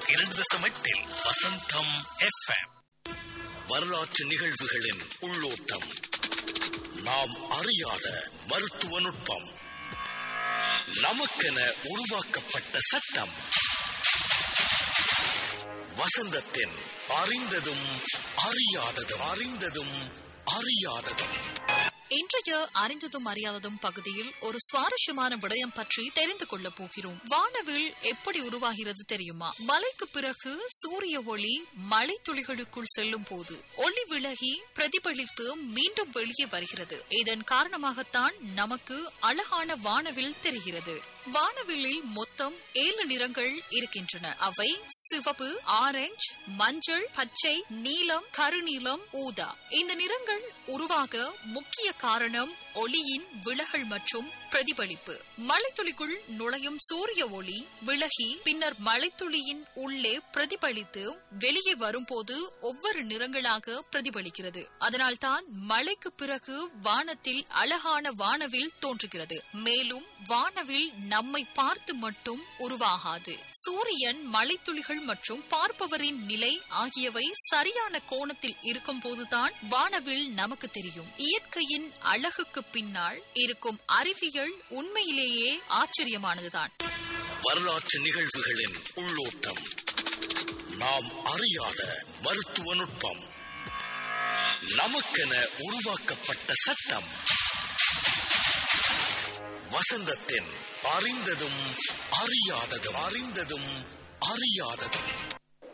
இரண்டு தசம் எட்டில் வசந்தம் எஃப்எம் வரலாற்று நிகழ்வுகளின் உள்ளோட்டம் நாம் அறியாத மருத்துவ நுட்பம் நமக்கென உருவாக்கப்பட்ட சட்டம் வசந்தத்தின் அறிந்ததும் அறியாததும் அறிந்ததும் அறியாததும் இன்றைய அறிந்ததும் அறியாததும் பகுதியில் ஒரு சுவாரஸ்யமான விடயம் பற்றி தெரிந்து கொள்ளப் போகிறோம் வானவில் எப்படி உருவாகிறது தெரியுமா மழைக்கு பிறகு சூரிய ஒளி மழை துளிகளுக்குள் செல்லும் போது ஒளி விலகி பிரதிபலித்து மீண்டும் வெளியே வருகிறது இதன் காரணமாகத்தான் நமக்கு அழகான வானவில் தெரிகிறது வானவில்லில் மொத்தம் ஏழு நிறங்கள் இருக்கின்றன அவை சிவப்பு ஆரஞ்சு மஞ்சள் பச்சை நீலம் கருநீலம் ஊதா இந்த நிறங்கள் உருவாக முக்கிய காரணம் ஒளியின் விலகல் மற்றும் பிரதிபலிப்பு மழைத்துளிக்குள் நுழையும் சூரிய ஒளி விலகி பின்னர் மழைத்துளியின் உள்ளே பிரதிபலித்து வெளியே வரும்போது ஒவ்வொரு நிறங்களாக பிரதிபலிக்கிறது அதனால்தான் மழைக்கு பிறகு வானத்தில் அழகான வானவில் தோன்றுகிறது மேலும் வானவில் நம்மை பார்த்து மட்டும் உருவாகாது சூரியன் மழைத்துளிகள் மற்றும் பார்ப்பவரின் நிலை ஆகியவை சரியான கோணத்தில் இருக்கும் போதுதான் வானவில் நமக்கு தெரியும் இயற்கையின் அழகுக்கு பின்னால் இருக்கும் அறிவியல் உண்மையிலேயே ஆச்சரியமானதுதான் வரலாற்று நிகழ்வுகளின் உள்ளோட்டம் நாம் அறியாத மருத்துவ நுட்பம் நமக்கென உருவாக்கப்பட்ட சட்டம் வசந்தத்தின் அறிந்ததும் அறியாததும் அறிந்ததும் அறியாததும்